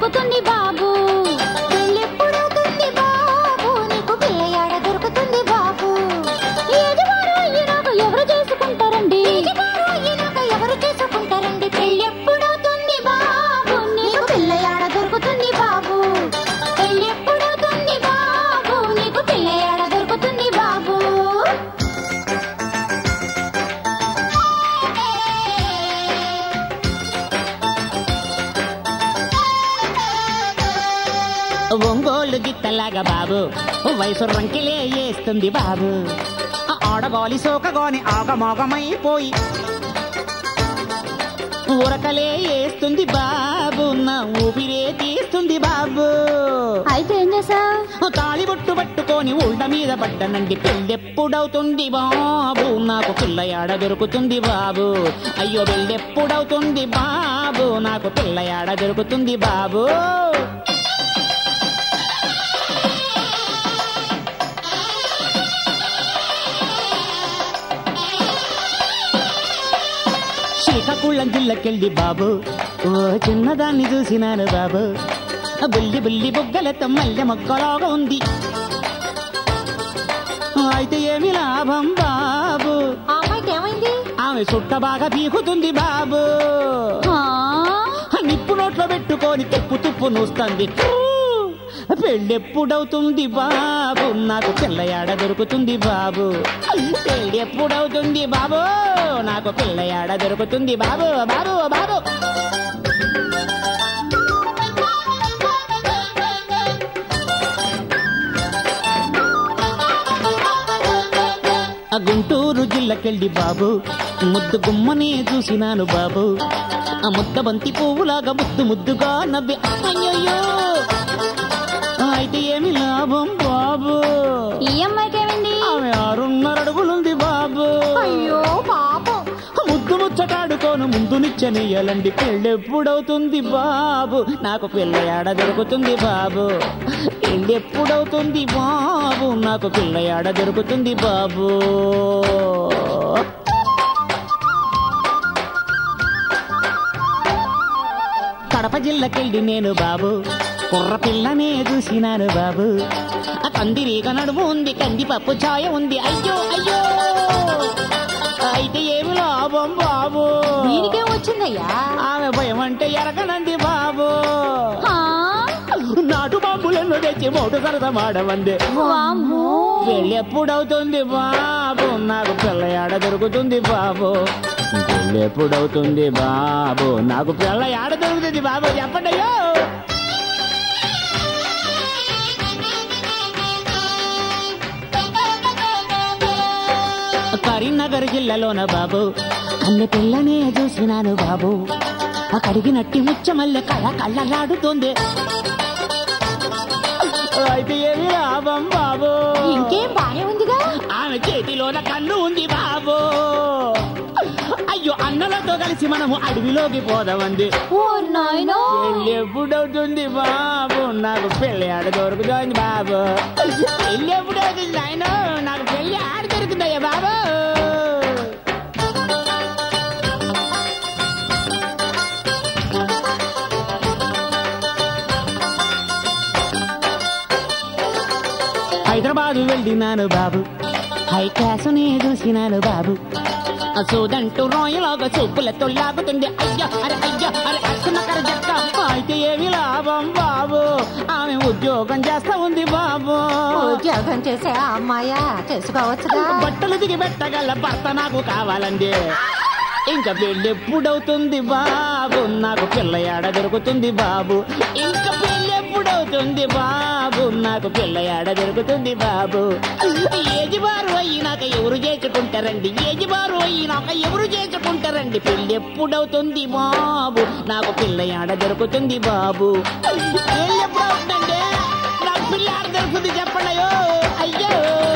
దొరుకుతుంది బాబు పెళ్ళెప్పుడవుతుంది బాబు నీకు పిల్లయాడ దొరుకుతుంది బాబు యజమారు అయ్యినాక ఎవరు చేసుకుంటారండి యజమారు అయ్యినాక ఎవరు చేసుకుంటారండి పెళ్ళెప్పుడవుతుంది బాబు నీకు పిల్లయాడ దొరుకుతుంది బాబు పెళ్ళెప్పుడవుతుంది బాబు నీకు పిల్లయాడ దొరుకుతుంది బాబు ఒంగోలు గిత్తలాగా బాబు వయసు రంకిలే వేస్తుంది బాబు ఆ ఆడగోలి సోకగోని ఆగమోగమైపోయి ఉరకలే వేస్తుంది బాబు నా ఊపిరే తీస్తుంది బాబు అయితే ఏం చేసావు తాళిబొట్టు పట్టుకొని ఉళ్ళ మీద పడ్డనండి పెళ్ళెప్పుడవుతుంది బాబు నాకు పిల్లయాడ దొరుకుతుంది బాబు అయ్యో పెళ్ళెప్పుడవుతుంది బాబు నాకు పిల్లయాడ దొరుకుతుంది బాబు శ్రీకాకుళం జిల్లకెళ్ళి బాబు ఓ చిన్నదాన్ని చూసినాను బాబు ఆ బుల్లి బుల్లి బుగ్గలతో మల్లె మొక్కలాగా ఉంది అయితే ఏమి లాభం బాబు ఆ అమ్మాయికి ఏమైంది ఆమె సుట్ట బాగా పీకుతుంది బాబు ఆ? నిప్పు నోట్లో పెట్టుకొని తిప్పు తుప్పు నూస్తుంది పెళ్ళెప్పుడవుతుంది బాబు నాకు పిల్లయాడ దొరుకుతుంది బాబు పెళ్ళెప్పుడవుతుంది బాబు నాకు పిల్లయాడ దొరుకుతుంది బాబు బాబు బాబు ఆ గుంటూరు జిల్లకెళ్ళి బాబు ముద్దు గుమ్మనే చూసినాను బాబు ఆ ముద్ద బంతి పువ్వులాగా ముద్దు ముద్దుగా నవ్వి అయ్యయ్యో అయితే ఏమి లాభం బాబు ఈ అమ్మాయికి ఏమైంది ఆమె ఆరున్నర అడుగులుంది బాబు అయ్యో పాపం ముద్దు ముచ్చటాడుకోను ముందు నిచ్చనీయాలండి పెళ్ళెప్పుడవుతుంది బాబు నాకు పిల్ల ఏడ దొరుకుతుంది బాబు పెళ్ళెప్పుడవుతుంది బాబు నాకు పిల్ల ఏడ దొరుకుతుంది బాబు కడప జిల్లకెళ్ళి నేను బాబు కుర్ర పిల్లనే చూసినాను బాబు ఆ కందిరీగ నడుము ఉంది కందిపప్పు ఛాయ ఉంది అయ్యో అయ్యో అయితే ఏమి లాభం బాబు దీనికేం వచ్చిందయ్యా ఆమె భయం అంటే ఎరగనంది బాబు ఆ? నాటు బాంబులను తెచ్చి మోటు సరస మాడవంది వామ్మో. పెళ్ళెప్పుడవుతుంది బాబు నాకు పిల్ల ఏడ దొరుకుతుంది బాబు పెళ్ళెప్పుడవుతుంది బాబు నాకు పిల్ల ఏడ దొరుకుతుంది బాబు చెప్పండి అయ్యో కరీంనగర్ జిల్లాలోన బాబు అన్ని పిల్లనే చూసినాను బాబు ఆ కడిగినట్టి ముచ్చమల్లె కళ్ళ కళ్ళలాడుతుంది అయితే ఏమి లాభం బాబు ఇంకేం బానే ఉందిగా ఆమె చేతిలోన కన్ను ఉంది బాబు అయ్యో అన్నలతో కలిసి మనము అడవిలోకి పోదామంది ఓ నాయనో పెళ్ళి ఎప్పుడవుతుంది బాబు నాకు పెళ్ళి ఆడ దొరుకుతుంది బాబు పెళ్ళి ఎప్పుడవుతుంది ఆయన నాకు పెళ్ళి ఆడ దొరుకుతాయా బాబు హైదరాబాదు వెళ్ళినాను బాబు హై క్లాసునే చూసినాను బాబు ఆ సోదంటూ రోయలాగా చూపులతో లాగుతుంది అయ్యా అరే అయ్యా అరే అసమకర జక్క అయితే ఏమి లాభం బాబు ఆమె ఉద్యోగం చేస్తా ఉంది బాబు ఉద్యోగం చేసే ఆ అమ్మాయా చేసుకోవచ్చుగా బట్టలు దిగి పెట్టగల భర్త నాకు కావాలండి ఇంకా పెళ్ళి ఎప్పుడవుతుంది బాబు నాకు పిల్ల ఏడ దొరుకుతుంది బాబు ఇంకా పెళ్ళి ఎప్పుడవుతుంది బాబు నాకు పిల్ల ఏడ దొరుకుతుంది బాబు ఏజ్ బారు అయినాక ఎవరు చేసుకుంటారండి ఏజ్ బారు అయినాక ఎవరు చేసుకుంటారండి పెళ్ళి ఎప్పుడవుతుంది బాబు నాకు పిల్ల ఏడ దొరుకుతుంది బాబు పెళ్ళి ఎప్పుడవుతుందండి నాకు పిల్ల ఏడ దొరుకుతుంది చెప్పండి అయ్యో అయ్యో